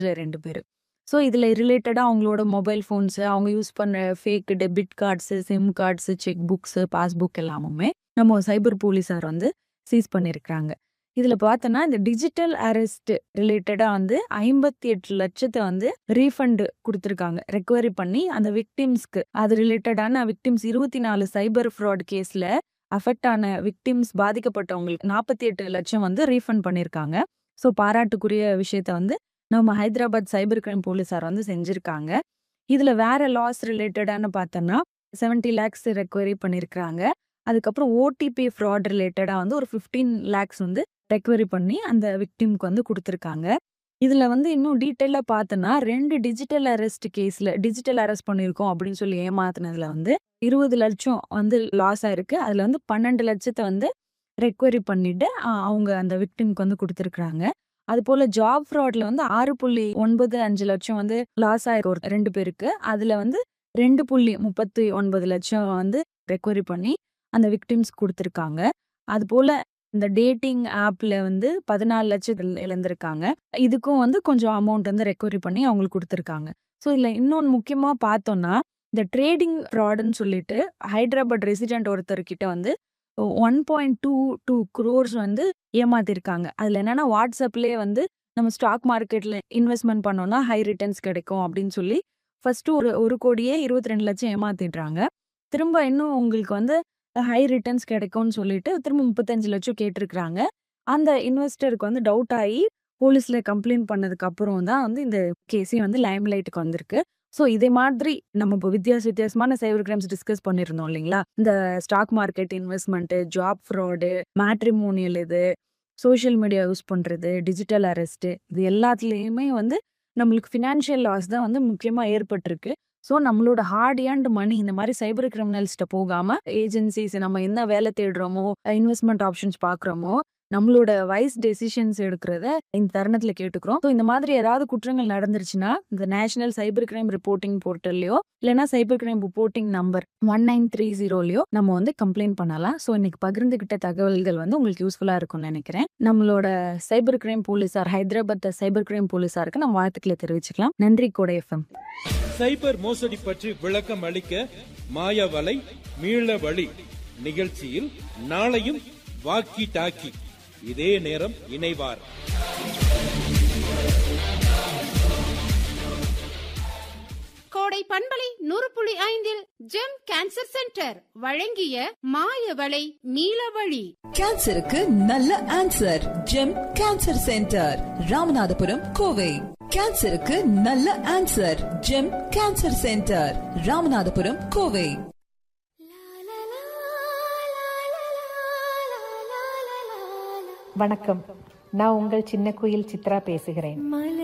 2 பேரு. ஸோ இதுல ரிலேட்டடா அவங்களோட மொபைல் ஃபோன்ஸு, அவங்க யூஸ் பண்ண fake debit cards, SIM cards, cheque books, passbook எல்லாமுமே நம்ம சைபர் போலீஸார் வந்து சீஸ் பண்ணியிருக்காங்க. இதுல பார்த்தோன்னா, இந்த டிஜிட்டல் அரெஸ்ட் ரிலேட்டடா வந்து 58,00,000 வந்து ரீஃபண்ட் குடுத்துருக்காங்க. ரெக்கவரி பண்ணி அந்த விக்டிம்ஸ்க்கு அது ரிலேட்டடான விக்டிம்ஸ் 24 சைபர் ஃப்ராட் கேஸ்ல அஃபெக்ட் ஆன விக்டிம்ஸ் பாதிக்கப்பட்டவங்களுக்கு 48,00,000 வந்து ரீஃபண்ட் பண்ணியிருக்காங்க. ஸோ பாராட்டுக்குரிய விஷயத்த வந்து நம்ம ஹைதராபாத் சைபர் கிரைம் போலீஸார் வந்து செஞ்சிருக்காங்க. இதுல வேற லாஸ் ரிலேட்டடான்னு பார்த்தோன்னா, 70 லேக்ஸ் ரெக்கவரி பண்ணியிருக்காங்க. அதுக்கப்புறம் ஓடிபி ஃப்ராட் ரிலேட்டடா வந்து ஒரு 15 லேக்ஸ் வந்து ரெக்கவரி பண்ணி அந்த விக்டிம்க்கு வந்து குடுத்துருக்காங்க. இதுல வந்து இன்னும் டீட்டெயிலா பார்த்தோன்னா, 2 டிஜிட்டல் அரெஸ்ட் கேஸ்ல டிஜிட்டல் அரெஸ்ட் பண்ணியிருக்கோம் அப்படின்னு சொல்லி ஏமாத்துனதுல வந்து 20,00,000 வந்து லாஸ் ஆயிருக்கு. அதுல வந்து 12,00,000 வந்து ரெக்கவரி பண்ணிட்டு அ அவங்க அந்த விக்டிம்க்கு வந்து குடுத்துருக்காங்க. அதுபோல ஜாப் ஃப்ராட்ல வந்து 6.95 லட்சம் வந்து லாஸ் ஆயிருக்கு ஒரு 2 பேருக்கு. அதுல வந்து 2.39 லட்சம் வந்து ரெக்கவரி பண்ணி அந்த விக்டிம்ஸ்க்கு குடுத்துருக்காங்க. அதுபோல இந்த டேட்டிங் ஆப்ல வந்து 14,00,000 இழந்திருக்காங்க. இதுக்கும் வந்து கொஞ்சம் அமௌண்ட் வந்து ரெக்கவரி பண்ணி அவங்களுக்கு குடுத்துருக்காங்க. ஸோ இதுல இன்னொன்னு முக்கியமா பார்த்தோன்னா, இந்த ட்ரேடிங் ஃப்ராடுன்னு சொல்லிட்டு ஹைதராபாத் ரெசிடென்ட் ஒருத்தர்கிட்ட வந்து 1.22 குரோர்ஸ் வந்து ஏமாத்திருக்காங்க. அதுல என்னன்னா WhatsAppலயே வந்து நம்ம ஸ்டாக் மார்க்கெட்ல இன்வெஸ்ட்மென்ட் பண்ணோம்னா ஹை ரிட்டர்ன்ஸ் கிடைக்கும் அப்படின்னு சொல்லி ஃபர்ஸ்ட்டு ஒரு 1,22,00,000 ஏமாத்திடுறாங்க. திரும்ப இன்னும் உங்களுக்கு வந்து ஹை ரிட்டர்ன்ஸ் கிடைக்கும்னு சொல்லிட்டு திரும்ப 35,00,000 கேட்டிருக்காங்க. அந்த இன்வெஸ்டருக்கு வந்து டவுட் ஆயி போலீஸ்ல கம்ப்ளைண்ட் பண்ணதுக்கு அப்புறம் தான் வந்து இந்த கேஸே வந்து லைம் லைட்டுக்கு வந்திருக்கு. ஸோ இதே மாதிரி நம்ம இப்போ வித்தியாச வித்தியாசமான சைபர் கிரைம்ஸ் டிஸ்கஸ் பண்ணியிருந்தோம் இல்லைங்களா? இந்த stock market investment, job fraud, matrimonial இது, சோஷியல் மீடியா யூஸ் பண்றது, டிஜிட்டல் அரெஸ்ட்டு இது எல்லாத்துலயுமே வந்து நம்மளுக்கு ஃபினான்ஷியல் லாஸ் தான் வந்து முக்கியமா ஏற்பட்டிருக்கு. ஸோ நம்மளோட ஹார்ட் ஏர்ன்ட் மனி இந்த மாரி சைபர் கிரிமினல்ஸ்ட்ட போகாம ஏஜென்சிஸ் நம்ம என்ன வேலை தேடுறோமோ, இன்வெஸ்ட்மென்ட் ஆப்ஷன்ஸ் பார்க்குறோமோ, நம்மளோட வைஸ் டெசிஷன்ஸ் எடுக்கிறத இந்த தருணத்துல கேட்டுக்கிறோம். ஸோ இந்த மாதிரி ஏதாவது குற்றங்கள் நடந்துருச்சுன்னா, இந்த நேஷனல் சைபர் கிரைம் ரிப்போர்ட்டிங் போர்ட்டல்லயோ, இல்லன்னா சைபர் கிரைம் ரிப்போர்ட்டிங் நம்பர் 1930லயோ நம்ம வந்து கம்ப்ளைண்ட் பண்ணலாம். ஸோ இன்னைக்கு பகிர்ந்துகிட்ட தகவல்கள் வந்து உங்களுக்கு யூஸ்ஃபுல்லா இருக்கும்னு நெனைக்கிறேன். நம்மளோட சைபர் கிரைம் போலீஸார் ஹைதராபாத் சைபர் கிரைம் போலீஸாருக்கு நம்ம வாழ்த்துக்கள தெரிவிச்சுக்கலாம். நன்றி கோடை எஃப்எம். சைபர் மோசடி பற்றி விளக்கம் அளிக்க மாயவலை மீள வழி நிகழ்ச்சியில் நாளையும் வாக்கி டாக்கி இதே நேரம் இணைவார் கோடை பண்பலை நூறு புள்ளி ஐந்தில் ஜெம் கேன்சர் சென்டர் வழங்கிய மாயவளை மீளவழி கேன்சருக்கு நல்ல answer gem cancer centre Ramanathapuram Kovai கேன்சருக்கு நல்ல answer gem cancer centre Ramanathapuram Kovai வணக்கம் நான் உங்கள் சின்ன குயில் சித்ரா பேசுகிறேன்